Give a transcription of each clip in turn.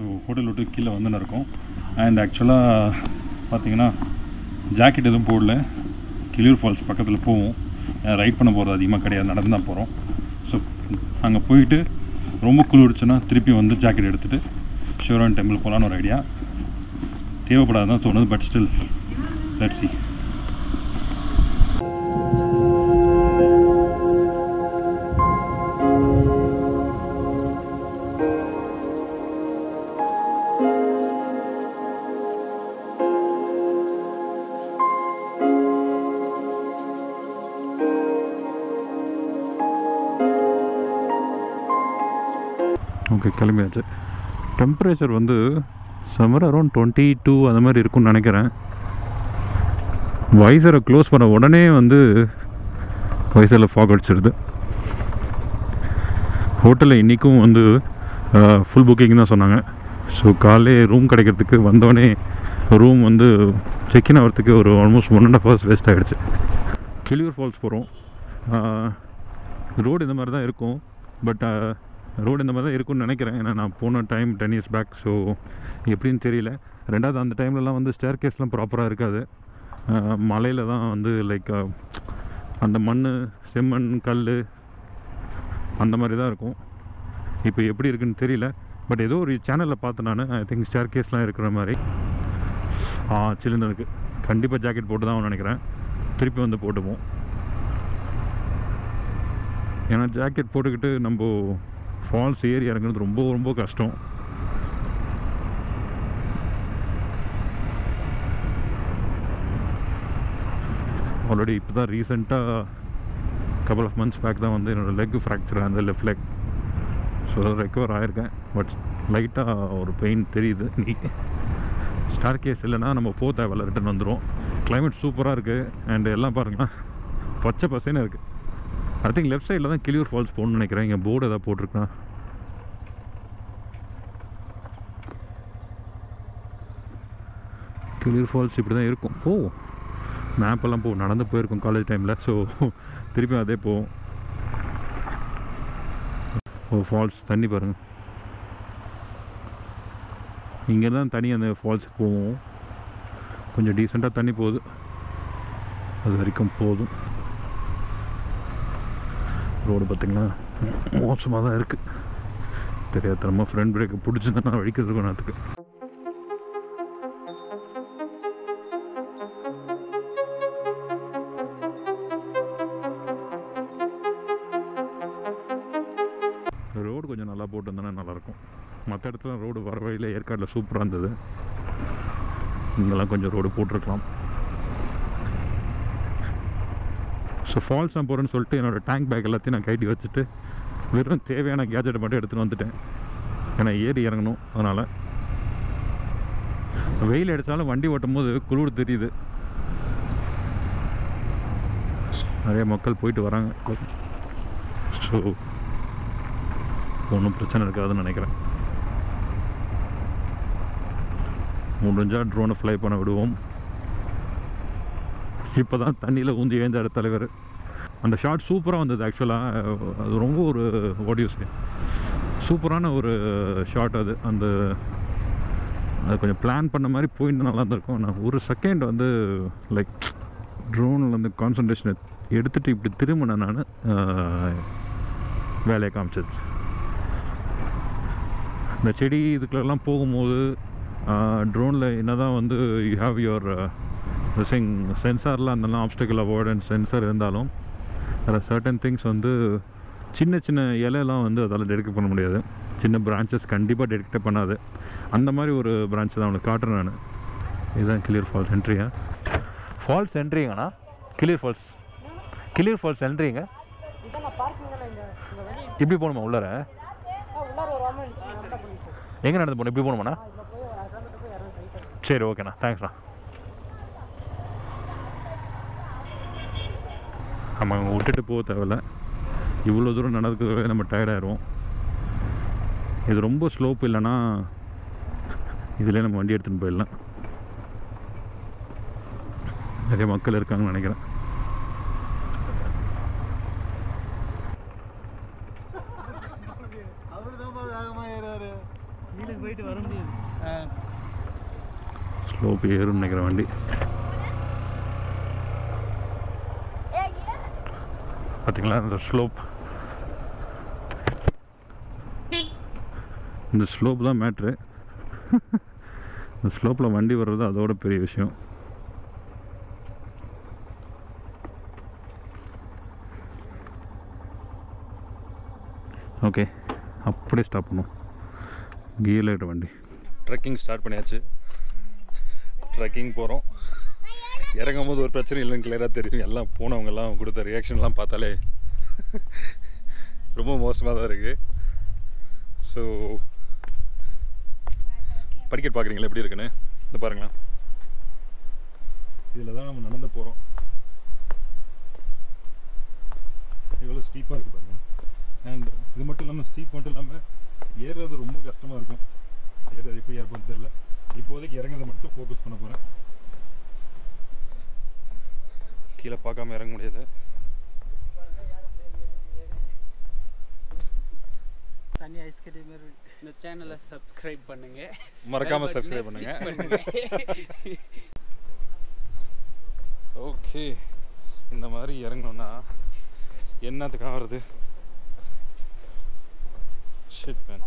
So hotel விட்டு கீழே வந்துன்னு இருக்கோம் அண்ட் ஆக்சுவலாக பார்த்தீங்கன்னா ஜாக்கெட் எதுவும் போடல கிளியூர் ஃபால்ஸ் பக்கத்தில் போவோம் ரைட் பண்ண போகிறது அதிகமாக கிடையாது நடந்து தான் போகிறோம் ஸோ அங்கே போயிட்டு ரொம்ப குளிர்ச்சுன்னா திருப்பி வந்து ஜாக்கெட் எடுத்துகிட்டு சிவரான் டெம்பிள் போகலான்னு ஒரு ஐடியா தேவைப்படாதான் தோணுது but still let see okay கிளம்பியாச்சு டெம்பரேச்சர் வந்து சம்மர் அரௌண்ட் டுவெண்ட்டி டூ அந்த மாதிரி இருக்கும்னு நினைக்கிறேன் வைசரை க்ளோஸ் பண்ண உடனே வந்து வைசரில் ஃபாக் அடிச்சிருது ஹோட்டலில் இன்றைக்கும் வந்து ஃபுல் புக்கிங் தான் சொன்னாங்க ஸோ காலையே ரூம் கிடைக்கிறதுக்கு வந்தோடனே ரூம் வந்து செக்இன் ஆகிறதுக்கு ஒரு almost one and half hours waste ஆகிடுச்சு கிளியூர் ஃபால்ஸ் போகிறோம் ரோடு இந்த மாதிரி தான் இருக்கும் பட் ரோடு இந்த மாதிரி தான் இருக்கும்னு நினைக்கிறேன் ஏன்னா நான் போன time ten years back so எப்படின்னு தெரியல ரெண்டாவது அந்த டைம்லலாம் வந்து ஸ்டேர் கேஸ்லாம் ப்ராப்பராக இருக்காது மலையில் தான் வந்து லைக் அந்த மண் செம்மண் கல் அந்த மாதிரி தான் இருக்கும் இப்போ எப்படி இருக்குன்னு தெரியல பட் ஏதோ ஒரு சேனலில் பார்த்தேன் நான் ஐ திங்க் ஸ்டேர் கேஸ்லாம் இருக்கிற மாதிரி ஆ சில்லுன்னு இருக்குது கண்டிப்பாக ஜாக்கெட் போட்டு தான் நினைக்கிறேன் திருப்பி வந்து போட்டுப்போம் ஏன்னா ஜாக்கெட் போட்டுக்கிட்டு நம்ம ஃபால்ஸ் ஏறி இறங்குறது ரொம்ப ரொம்ப கஷ்டம் ஆல்ரெடி இப்போ தான் ரீசெண்டாக கப்பல் ஆஃப் மந்த்ஸ் பேக் தான் வந்து என்னோடய லெக் ஃப்ராக்சர் அந்த லெஃப்ட் லெக் ஸோ ரெக்கவர் ஆகிருக்கேன் பட் லைட்டாக ஒரு பெயின் தெரியுது நீ ஸ்டார் கேஸ் இல்லைன்னா நம்ம போ தேவையில்ல ரிட்டன் வந்துடும் கிளைமேட் சூப்பராக இருக்குது அண்ட் எல்லாம் பாருங்களேன் பச்சை பசேன்னு இருக்குது ஐ திங்க் லெஃப்ட் சைடில் தான் கிளியூர் ஃபால்ஸ் போகணும்னு நினைக்கிறேன் இங்கே போர்டு எதாவது போட்டிருக்கேன் கிளியூர் ஃபால்ஸ் இப்படி தான் இருக்கும் போ மேப்பெல்லாம் போ நடந்து போயிருக்கோம் காலேஜ் டைமில் ஸோ திருப்பி அதே போவோம் ஓ ஃபால்ஸ் தண்ணி பாருங்கள் இங்கே தான் தனி அந்த ஃபால்ஸுக்கு போவோம் கொஞ்சம் டீசெண்டாக தண்ணி போகுது அது வரைக்கும் போதும் ரோடு பார்த்திங்கன்னா மோசமாக தான் இருக்குது தெரியாதனமாக ஃப்ரெண்ட் பிரேக்கை பிடிச்சிருந்தா நான் வழிக்கிறதுக்கு நேரத்துக்கு ரோடு கொஞ்சம் நல்லா போட்டு வந்தோன்னா நல்லாயிருக்கும் மற்ற இடத்துல ரோடு வர வழியில் ஏற்காட்டில் சூப்பராக இருந்தது இங்கெல்லாம் கொஞ்சம் ரோடு போட்டிருக்கலாம் ஸோ ஃபால்ஸ் நான் போகிறேன்னு சொல்லிட்டு என்னோடய டேங்க் பேக் எல்லாத்தையும் நான் கைட்டி வச்சுட்டு வெறும் தேவையான கேஜெட்டை மட்டும் எடுத்துகிட்டு வந்துட்டேன் ஏன்னா ஏறி இறங்கணும் அதனால் வெயில் அடித்தாலும் வண்டி ஓட்டும் போது குளிர் தெரியுது நிறைய மக்கள் போயிட்டு வராங்க ஸோ ஒன்றும் பிரச்சனை இருக்காதுன்னு நினைக்கிறேன் முடிஞ்சால் ட்ரோனை ஃப்ளை பண்ண விடுவோம் இப்போ தான் தண்ணியில் ஊந்தி எழுந்தார் தலைவர் அந்த ஷாட் சூப்பராக வந்தது ஆக்சுவலாக அது ரொம்ப ஒரு ஆடியோஸ் சூப்பரான ஒரு ஷாட் அது அந்த அது கொஞ்சம் பிளான் பண்ண மாதிரி போயிட்டு நல்லா இருந்திருக்கும் நான் ஒரு செகண்ட் வந்து லைக் ட்ரோனில் வந்து கான்சன்ட்ரேஷனை எடுத்துகிட்டு இப்படி திரும்பினேன் நான் வேலையை காமிச்சிருச்சு இந்த செடி இதுக்குள்ளெல்லாம் போகும்போது ட்ரோனில் என்ன தான் வந்து யூ ஹாவ் யுவர் சிங் சென்சாரில் அந்தெல்லாம் ஆப்ஸ்டிக்கல் அவாய்டன்ஸ் சென்சார் இருந்தாலும் அதில் சர்டன் திங்ஸ் வந்து சின்ன சின்ன இலையெல்லாம் வந்து அதால் டெடிக்ட் பண்ண முடியாது சின்ன பிரான்ச்சஸ் கண்டிப்பாக டெடிக்டே பண்ணாது அந்த மாதிரி ஒரு பிரான்ச் தான் அவனுக்கு காட்டுறேன் நான் இதுதான் கிளியர் ஃபால்ஸ் என்ட்ரியா ஃபால்ஸ் என்ட்ரிங்கண்ணா கிளியர் ஃபால்ஸ் கிளியர் ஃபால்ஸ் என்ட்ரிங்க இதான் பார்க்கிங் தானே இங்கே இந்த வழி இப்படி போகணுமா உள்ளார ஆ, உள்ளார ஒரு வாரம் நடந்த போலீஸ் எங்கே நடந்து போகணும் இப்படி போகணுமாண்ணா இதில் போய் ஒரு அரை கிலோமீட்டர் போய் இறங்க ரைட் சரி ஓகேண்ணா தேங்க்ஸ்ண்ணா ஆமாம் அவங்க விட்டுட்டு போக தேவையில்ல இவ்வளோ தூரம் நடக்கிறதுவே நம்ம டயர்டாயிடுவோம் இது ரொம்ப ஸ்லோப் இல்லைன்னா இதிலே நம்ம வண்டி எடுத்துகிட்டு போயிடலாம் நிறைய மக்கள் இருக்காங்கன்னு நினைக்கிறேன் அவரு தான் வேகமா ஏறாரு கீழே போயிட்டு வர முடியாது ஸ்லோப் ஏறும்னு நினைக்கிறேன் வண்டி பார்த்தீங்களா இந்த ஸ்லோப் இந்த ஸ்லோப் தான் மேட்ரு இந்த ஸ்லோப்பில் வண்டி வர்றது அதோட பெரிய விஷயம் ஓகே அப்படியே ஸ்டாப் பண்ணும் கியர் லைட் வண்டி ட்ரெக்கிங் ஸ்டார்ட் பண்ணியாச்சு ட்ரெக்கிங் போகிறோம் இறங்கும் போது ஒரு பிரச்சனை இல்லைன்னு கிளியராக தெரியும் எல்லாம் போனவங்கெல்லாம் கொடுத்த ரியாக்ஷன்லாம் பார்த்தாலே ரொம்ப மோசமாக தான் இருக்குது ஸோ படிக்கட் பார்க்குறீங்களா எப்படி இருக்குன்னு இந்த பாருங்களேன் இதில் தான் நம்ம நடந்து போகிறோம் எவ்வளோ ஸ்டீப்பாக இருக்குது பாருங்க அண்ட் இது மட்டும் இல்லாமல் ஸ்டீப் மட்டும் இல்லாமல் ஏறுறது ரொம்ப கஷ்டமாக இருக்கும் ஏறுறது இப்போ ஏற்போன்னு தெரியல இப்போதைக்கு இறங்குறதை மட்டும் ஃபோக்கஸ் பண்ண போகிறேன் கீழே பார்க்காம இறங்க முடியாது தண்ணி ஐஸ் கட்டி மாதிரி இந்த சேனலை சப்ஸ்கிரைப் பண்ணுங்க மறக்காம சப்ஸ்கிரைப் பண்ணுங்க ஓகே இந்த மாதிரி இறங்கணும்னா என்னத்துக்கு ஆகிறது ஷிட் மேன்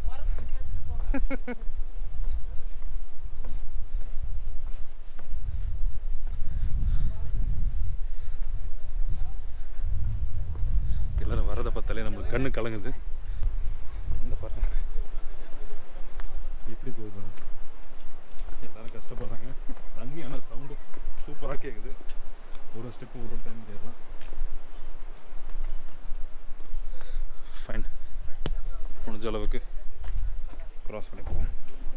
எல்லாரும் வரதை பார்த்தாலே நம்மளுக்கு கண்ணு கலங்குது இந்த பாருங்க எப்படி போகுது பாருங்க. எல்லாரும் கஷ்டப்படுறாங்க தண்ணி ஆனால் சவுண்டு சூப்பராக கேட்குது ஒரு ஸ்டெப்பு ஒரு டைம் கேட்கலாம் ஃபைன் முடிஞ்ச அளவுக்கு க்ராஸ் பண்ணி போவோம்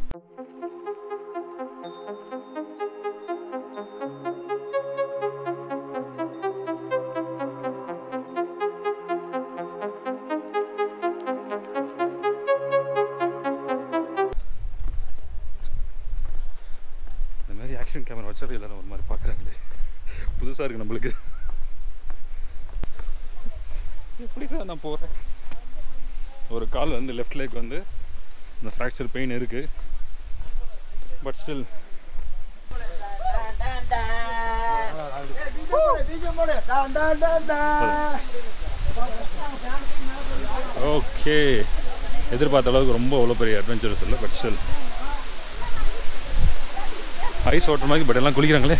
இந்த மாதிரி ஆக்ஷன் கேமரா வச்சாரு எல்லாரும் ஒரு மாதிரி பார்க்குறாங்களே புதுசாக இருக்கு நம்மளுக்கு எப்படி தான் நான் போகிறேன் ஒரு கால் வந்து லெஃப்ட் leg வந்து இந்த ஃப்ராக்சர் பெயின் இருக்குது பட் ஸ்டில் ஓகே எதிர்பார்த்த அளவுக்கு ரொம்ப அவ்வளோ பெரிய அட்வென்ச்சரஸ் இல்லை பட் ஸ்டில் ஐஸ் ஓட்டுற மாதிரி பட் எல்லாம் குளிக்கிறாங்களே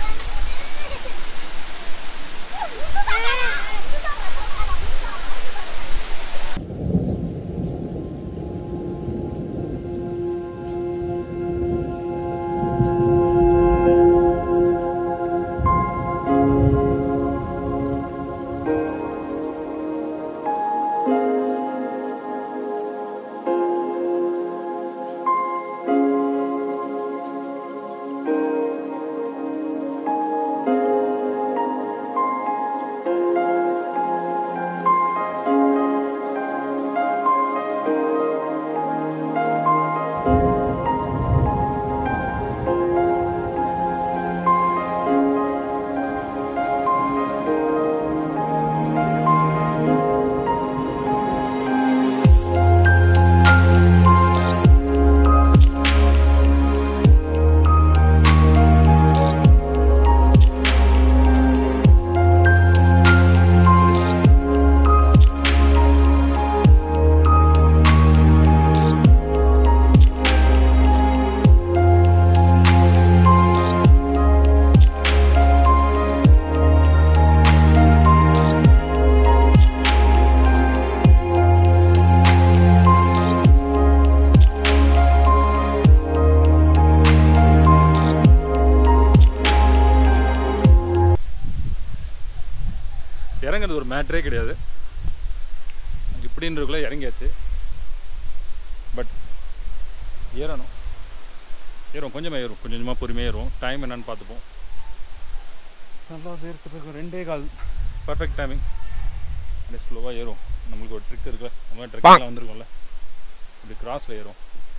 இறங்குறது ஒரு மேட்ரே கிடையாது இப்படின்றதுக்குள்ளே இறங்கியாச்சு பட் ஏறணும் ஏறும் கொஞ்சமாக ஏறும் கொஞ்சம் கொஞ்சமாக பொறுமையாக ஏறும் டைம் என்னன்னு பார்த்துப்போம் நல்லா ஏறத்துக்கு இருக்கும் ரெண்டே கால் பர்ஃபெக்ட் டைமிங் அப்படியே ஸ்லோவாக ஏறும் நம்மளுக்கு ஒரு ட்ரிக் இருக்குல்ல நம்ம ட்ரிக்கெலாம் வந்திருக்கோம்ல இப்படி கிராஸில் ஏறும்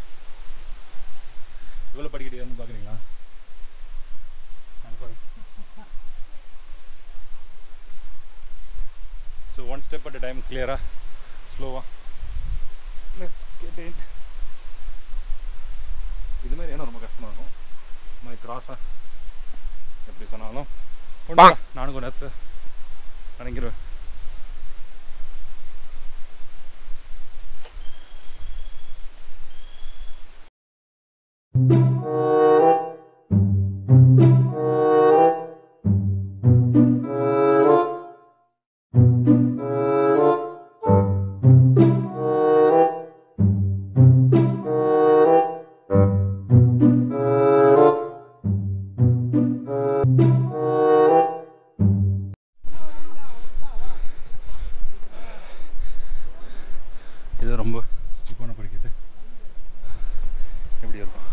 எவ்வளோ படிக்கட்டு ஏறணும்னு பார்க்குறீங்களா பாருங்க so one step at time கிளியராக ஸ்லோவாக லெட்ஸ் கெட் இன் நானும் கொஞ்ச நேரத்தில் இறங்கிடுவேன் இது ரொம்ப ஸ்டிப்பான படிக்கட்டு எப்படி இருக்கும்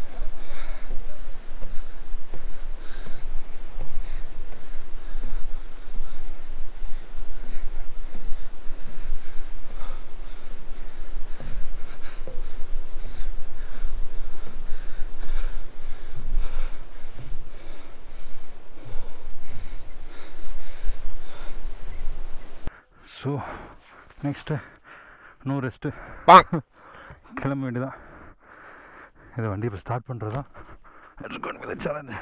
ஸோ நெக்ஸ்ட்டு நோ ரெஸ்ட்டு கிளம்ப வேண்டியதான் இதை வண்டி இப்போ ஸ்டார்ட் பண்ணுறது தான் it's gone with challenge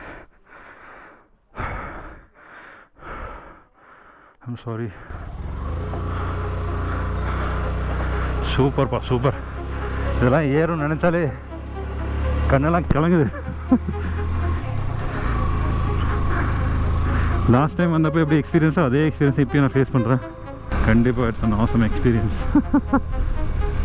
I'm sorry சூப்பர்ப்பா சூப்பர் இதெல்லாம் ஏறும்னு நினச்சாலே கண்ணெல்லாம் கிளங்குது லாஸ்ட் டைம் வந்தப்போ எப்படி எக்ஸ்பீரியன்ஸோ அதே எக்ஸ்பீரியன்ஸ் இப்பயும் நான் ஃபேஸ் பண்ணுறேன் கண்டிப்பாக இட்ஸ் அன் ஆசம் எக்ஸ்பீரியன்ஸ்